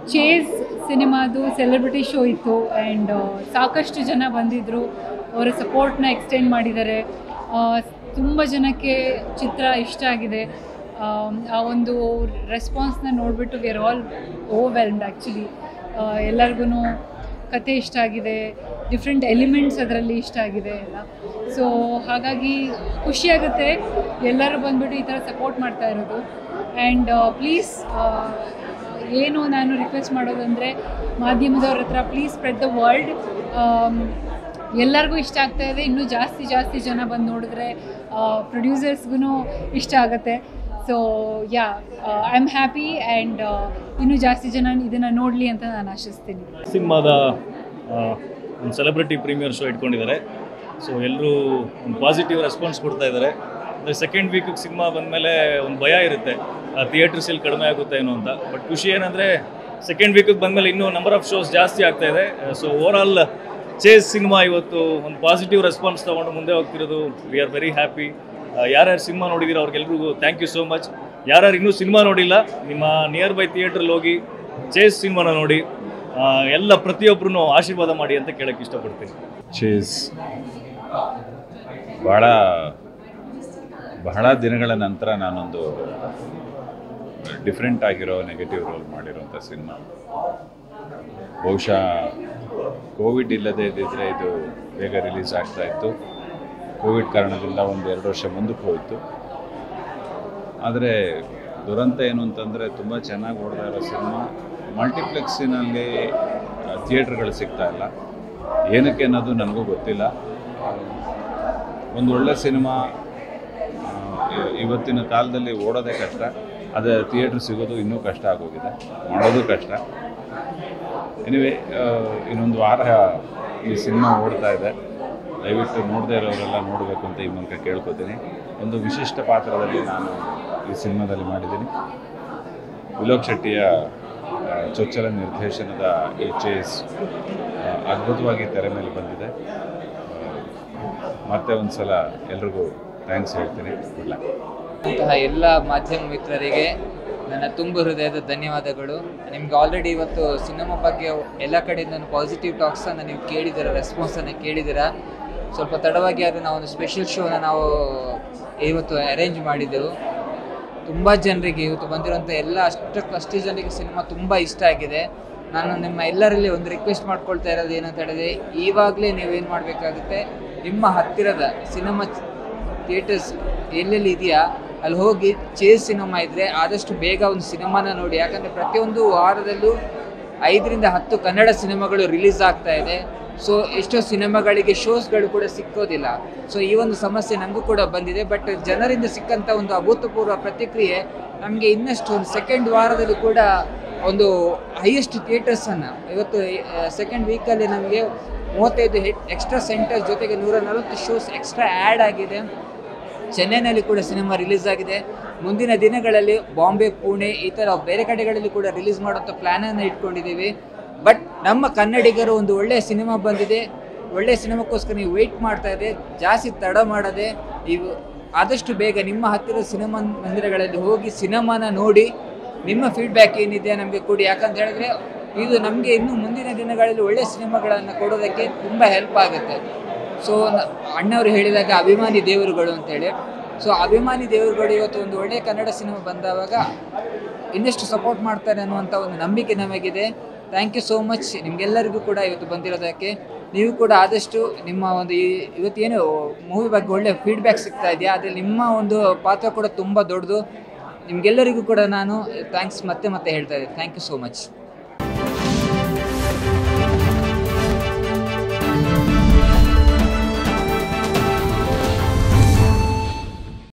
chase ಸಿನಿಮಾದು celebrity show ಇತ್ತು and ಸಾಕಷ್ಟು ಜನ ಬಂದಿದ್ದರು ಅವರ ಸಪೋರ್ಟ್ನ ಎಕ್ಸ್ಟೆಂಡ್ ಮಾಡಿದ್ದಾರೆ ತುಂಬ ಜನಕ್ಕೆ ಚಿತ್ರ ಇಷ್ಟ ಆಗಿದೆ ಆಮ್, ಆ ಒಂದು ರೆಸ್ಪಾನ್ಸ್ನ ನೋಡಿಬಿಟ್ಟು we are all overwhelmed actually ಎಲ್ಲರಿಗೂ ಕತೆ ಇಷ್ಟ ಆಗಿದೆ ಡಿಫ್ರೆಂಟ್ ಎಲಿಮೆಂಟ್ಸ್ ಅದರಲ್ಲಿ ಇಷ್ಟ ಆಗಿದೆ ಎಲ್ಲ ಸೊ ಹಾಗಾಗಿ ಖುಷಿಯಾಗುತ್ತೆ ಎಲ್ಲರೂ ಬಂದ್ಬಿಟ್ಟು ಈ ಥರ ಸಪೋರ್ಟ್ ಮಾಡ್ತಾ ಇರೋದು ಆ್ಯಂಡ್ ಪ್ಲೀಸ್ ಏನು ನಾನು ರಿಕ್ವೆಸ್ಟ್ ಮಾಡೋದಂದರೆ ಮಾಧ್ಯಮದವ್ರ ಹತ್ರ ಪ್ಲೀಸ್ ಸ್ಪ್ರೆಡ್ ದ ವರ್ಲ್ಡ್ ಎಲ್ಲರಿಗೂ ಇಷ್ಟ ಆಗ್ತಾ ಇದೆ ಇನ್ನೂ ಜಾಸ್ತಿ ಜಾಸ್ತಿ ಜನ ಬಂದು ನೋಡಿದ್ರೆ ಪ್ರೊಡ್ಯೂಸರ್ಸ್ಗೂ ಇಷ್ಟ ಆಗುತ್ತೆ so yeah I am happy and ಇನ್ನೂ ಜಾಸ್ತಿ ಜನ ಇದನ್ನು ನೋಡಲಿ ಅಂತ ನಾನು ಆಶಿಸ್ತೀನಿ ಸಿನಿಮಾದ ಒಂದು ಸೆಲೆಬ್ರಿಟಿ ಪ್ರೀಮಿಯರ್ ಶೋ ಇಟ್ಕೊಂಡಿದ್ದಾರೆ ಸೊ ಎಲ್ಲರೂ ಒಂದು ಪಾಸಿಟಿವ್ ರೆಸ್ಪಾನ್ಸ್ ಕೊಡ್ತಾ ಇದ್ದಾರೆ ಅಂದರೆ ಸೆಕೆಂಡ್ ವೀಕಿಗೆ ಸಿನಿಮಾ ಬಂದಮೇಲೆ ಒಂದು ಭಯ ಇರುತ್ತೆ ಥಿಯೇಟರ್ಸ್ ಇಲ್ಲಿ ಕಡಿಮೆ ಆಗುತ್ತೆ ಏನೋ ಅಂತ ಬಟ್ ಖುಷಿ ಏನಂದರೆ ಸೆಕೆಂಡ್ ವೀಕಿಗೆ ಬಂದಮೇಲೆ ಇನ್ನೂ ನಂಬರ್ ಆಫ್ ಶೋಸ್ ಜಾಸ್ತಿ ಆಗ್ತಾ ಇದೆ ಸೊ ಓವರ್ ಆಲ್ ಚೇಸ್ ಸಿನಿಮಾ ಇವತ್ತು ಒಂದು ಪಾಸಿಟಿವ್ ರೆಸ್ಪಾನ್ಸ್ ತೊಗೊಂಡು ಮುಂದೆ ಹೋಗ್ತಿರೋದು ವಿ ಆರ್ ವೆರಿ ಹ್ಯಾಪಿ ಯಾರ್ಯಾರು ಸಿನಿಮಾ ನೋಡಿದ್ದೀರೋ ಅವ್ರಿಗೆಲ್ರಿಗೂ ಥ್ಯಾಂಕ್ ಯು ಸೋ ಮಚ್ ಯಾರ್ಯಾರು ಇನ್ನೂ ಸಿನಿಮಾ ನೋಡಿಲ್ಲ ನಿಮ್ಮ ನಿಯರ್ ಬೈ ಥಿಯೇಟ್ರಲ್ಲಿ ಹೋಗಿ ಚೇಸ್ ಸಿನಿಮಾನ ನೋಡಿ ಆ, ಎಲ್ಲ ಪ್ರತಿಯೊಬ್ಬರೂ ಆಶೀರ್ವಾದ ಮಾಡಿ ಅಂತ ಕೇಳಕ್ಕೆ ಇಷ್ಟಪಡ್ತೀನಿ ಚೇಸ್ ಬಹಳ ಬಹಳ ದಿನಗಳ ನಂತರ ನಾನೊಂದು ಡಿಫ್ರೆಂಟ್ ಆಗಿರೋ ನೆಗೆಟಿವ್ ರೋಲ್ ಮಾಡಿರೋಂಥ ಸಿನಿಮಾ ಬಹುಶಃ ಕೋವಿಡ್ ಇಲ್ಲದೇ ಇದ್ದಿದ್ರೆ ಇದು ಬೇಗ ರಿಲೀಸ್ ಆಗ್ತಾ ಇತ್ತು ಕೋವಿಡ್ ಕಾರಣದಿಂದ ಒಂದು ಎರಡು ವರ್ಷ ಮುಂದಕ್ಕೆ ಹೋಯಿತು ಆದರೆ ದುರಂತ ಏನು ಅಂತಂದರೆ ತುಂಬ ಚೆನ್ನಾಗಿ ಓಡ್ತಾ ಇರೋ ಸಿನಿಮಾ ಮಲ್ಟಿಪ್ಲೆಕ್ಸಿನಲ್ಲಿ ಥಿಯೇಟ್ರ್ಗಳು ಸಿಗ್ತಾ ಇಲ್ಲ ಏನಕ್ಕೆ ಅನ್ನೋದು ನನಗೂ ಗೊತ್ತಿಲ್ಲ ಒಂದು ಒಳ್ಳೆ ಸಿನಿಮಾ ಆ, ಇ- ಇವತ್ತಿನ ಕಾಲದಲ್ಲಿ ಓಡೋದೇ ಕಷ್ಟ ಅದೇ ಥಿಯೇಟ್ರ್ ಸಿಗೋದು ಇನ್ನೂ ಕಷ್ಟ ಆಗೋಗಿದೆ ಮಾಡೋದು ಕಷ್ಟ ಎನಿವೆ ಇನ್ನೊಂದು ವಾರ ಈ ಸಿನಿಮಾ ಓಡ್ತಾ ಇದೆ ದಯವಿಟ್ಟು ನೋಡದೇ ಇರೋರೆಲ್ಲ ನೋಡಬೇಕು ಅಂತ ಈ ಮೂಲಕ ಕೇಳ್ಕೊತೀನಿ ಒಂದು ವಿಶಿಷ್ಟ ಪಾತ್ರದಲ್ಲಿ ನಾನು ಈ ಸಿನಿಮಾದಲ್ಲಿ ಮಾಡಿದ್ದೀನಿ ವಿಲೋಕ್ ಶೆಟ್ಟಿಯ ಆ, ಚೊಚ್ಚಲ ನಿರ್ದೇಶನದ ಈ ಚೇಸ್ ಆ, ಅದ್ಭುತವಾಗಿ ತೆರೆ ಮೇಲೆ ಬಂದಿದೆ ಆ, ಮತ್ತೆ ಒಂದು ಸಲ ಎಲ್ರಿಗೂ ಥ್ಯಾಂಕ್ಸ್ ಹೇಳ್ತೀನಿ ಗುಡ್ ಲಕ್ ಅಂತಹ ಎಲ್ಲ ಮಾಧ್ಯಮ ಮಿತ್ರರಿಗೆ ನನ್ನ ತುಂಬ ಹೃದಯದ ಧನ್ಯವಾದಗಳು ನಿಮ್ಗೆ ಆಲ್ರೆಡಿ ಇವತ್ತು ಸಿನಿಮಾ ಬಗ್ಗೆ ಎಲ್ಲ ಕಡೆಯಿಂದ ಪಾಸಿಟಿವ್ ಟಾಕ್ಸನ್ನು ನೀವು ಕೇಳಿದ್ದೀರ ರೆಸ್ಪಾನ್ಸನ್ನು ಕೇಳಿದ್ದೀರ ಸ್ವಲ್ಪ ತಡವಾಗಿ ಅದು ನಾವು ಒಂದು ಸ್ಪೆಷಲ್ ಶೋನ ನಾವು ಇವತ್ತು ಅರೇಂಜ್ ಮಾಡಿದ್ದೆವು ತುಂಬ ಜನರಿಗೆ ಇವತ್ತು ಬಂದಿರೋಂಥ ಎಲ್ಲ ಅಷ್ಟಕ್ಕೆ ಅಷ್ಟೇ ಜನರಿಗೆ ಸಿನಿಮಾ ತುಂಬ ಇಷ್ಟ ಆಗಿದೆ ನಾನು ನಿಮ್ಮ ಎಲ್ಲರಲ್ಲಿ ಒಂದು ರಿಕ್ವೆಸ್ಟ್ ಮಾಡ್ಕೊಳ್ತಾ ಇರೋದು ಏನಂತ ಹೇಳಿದ್ರೆ ಇವಾಗಲೇ ನೀವೇನು ಮಾಡಬೇಕಾಗುತ್ತೆ ನಿಮ್ಮ ಹತ್ತಿರದ ಸಿನಿಮಾ ಥಿಯೇಟರ್ಸ್ ಎಲ್ಲೆಲ್ಲಿ ಇದೆಯಾ ಅಲ್ಲಿ ಹೋಗಿ ಚೇಸ್ ಸಿನಿಮಾ ಇದ್ದರೆ ಆದಷ್ಟು ಬೇಗ ಒಂದು ಸಿನಿಮಾನ ನೋಡಿ ಯಾಕಂದರೆ ಪ್ರತಿಯೊಂದು ವಾರದಲ್ಲೂ ಐದರಿಂದ ಹತ್ತು ಕನ್ನಡ ಸಿನಿಮಾಗಳು ರಿಲೀಸ್ ಆಗ್ತಾ ಇದೆ ಸೊ ಎಷ್ಟೋ ಸಿನಿಮಾಗಳಿಗೆ ಶೋಸ್ಗಳು ಕೂಡ ಸಿಕ್ಕೋದಿಲ್ಲ ಸೊ ಈ ಒಂದು ಸಮಸ್ಯೆ ನಮಗೂ ಕೂಡ ಬಂದಿದೆ ಬಟ್ ಜನರಿಂದ ಸಿಕ್ಕಂಥ ಒಂದು ಅಭೂತಪೂರ್ವ ಪ್ರತಿಕ್ರಿಯೆ ನಮಗೆ ಇನ್ನಷ್ಟು ಒಂದು ಸೆಕೆಂಡ್ ವಾರದಲ್ಲಿ ಕೂಡ ಒಂದು ಹೈಯೆಸ್ಟ್ ಥಿಯೇಟರ್ಸನ್ನು ಇವತ್ತು ಸೆಕೆಂಡ್ ವೀಕಲ್ಲಿ ನಮಗೆ ಮೂವತ್ತೈದು ಎಕ್ಸ್ಟ್ರಾ ಸೆಂಟರ್ ಜೊತೆಗೆ ನೂರ ನಲವತ್ತು ಶೋಸ್ ಎಕ್ಸ್ಟ್ರಾ ಆ್ಯಡ್ ಆಗಿದೆ ಚೆನ್ನೈನಲ್ಲಿ ಕೂಡ ಸಿನಿಮಾ ರಿಲೀಸ್ ಆಗಿದೆ ಮುಂದಿನ ದಿನಗಳಲ್ಲಿ ಬಾಂಬೆ ಪುಣೆ ಈ ಥರ ಬೇರೆ ಕಡೆಗಳಲ್ಲಿ ಕೂಡ ರಿಲೀಸ್ ಮಾಡೋಂಥ ಪ್ಲ್ಯಾನನ್ನು ಇಟ್ಕೊಂಡಿದ್ದೀವಿ ಬಟ್ ನಮ್ಮ ಕನ್ನಡಿಗರು ಒಂದು ಒಳ್ಳೆಯ ಸಿನಿಮಾ ಬಂದಿದೆ ಒಳ್ಳೆಯ ಸಿನಿಮಾಕ್ಕೋಸ್ಕರ ನೀವು ವೆಯ್ಟ್ ಮಾಡ್ತಾ ಇದೆ ಜಾಸ್ತಿ ತಡ ಮಾಡದೆ ನೀವು ಆದಷ್ಟು ಬೇಗ ನಿಮ್ಮ ಹತ್ತಿರ ಸಿನಿಮಾ ಮಂದಿರಗಳಲ್ಲಿ ಹೋಗಿ ಸಿನಿಮಾನ ನೋಡಿ ನಿಮ್ಮ ಫೀಡ್ಬ್ಯಾಕ್ ಏನಿದೆ ನಮಗೆ ಕೊಡಿ ಯಾಕಂತ ಹೇಳಿದ್ರೆ ಇದು ನಮಗೆ ಇನ್ನು ಮುಂದಿನ ದಿನಗಳಲ್ಲಿ ಒಳ್ಳೆಯ ಸಿನಿಮಾಗಳನ್ನು ಕೊಡೋದಕ್ಕೆ ತುಂಬ ಹೆಲ್ಪ್ ಆಗುತ್ತೆ ಸೊ ಅಣ್ಣವರು ಹೇಳಿದಾಗ ಅಭಿಮಾನಿ ದೇವರುಗಳು ಅಂತೇಳಿ ಸೊ ಅಭಿಮಾನಿ ದೇವರುಗಳು ಇವತ್ತು ಒಂದು ಒಳ್ಳೆಯ ಕನ್ನಡ ಸಿನಿಮಾ ಬಂದಾವಾಗ ಇನ್ನಷ್ಟು ಸಪೋರ್ಟ್ ಮಾಡ್ತಾರೆ ಅನ್ನುವಂಥ ಒಂದು ನಂಬಿಕೆ ನಮಗಿದೆ ಥ್ಯಾಂಕ್ ಯು ಸೋ ಮಚ್ ನಿಮಗೆಲ್ಲರಿಗೂ ಕೂಡ ಇವತ್ತು ಬಂದಿರೋದಕ್ಕೆ ನೀವು ಕೂಡ ಆದಷ್ಟು ನಿಮ್ಮ ಒಂದು ಈ ಇವತ್ತೇನು ಮೂವಿ ಬಗ್ಗೆ ಒಳ್ಳೆ ಫೀಡ್ಬ್ಯಾಕ್ ಸಿಗ್ತಾ ಇದೆಯಾ ಅದರಲ್ಲಿ ನಿಮ್ಮ ಒಂದು ಪಾತ್ರ ಕೂಡ ತುಂಬ ದೊಡ್ಡದು ನಿಮಗೆಲ್ಲರಿಗೂ ಕೂಡ ನಾನು ಥ್ಯಾಂಕ್ಸ್ ಮತ್ತೆ ಮತ್ತೆ ಹೇಳ್ತಾ ಇದ್ದೀನಿ ಥ್ಯಾಂಕ್ ಯು ಸೋ ಮಚ್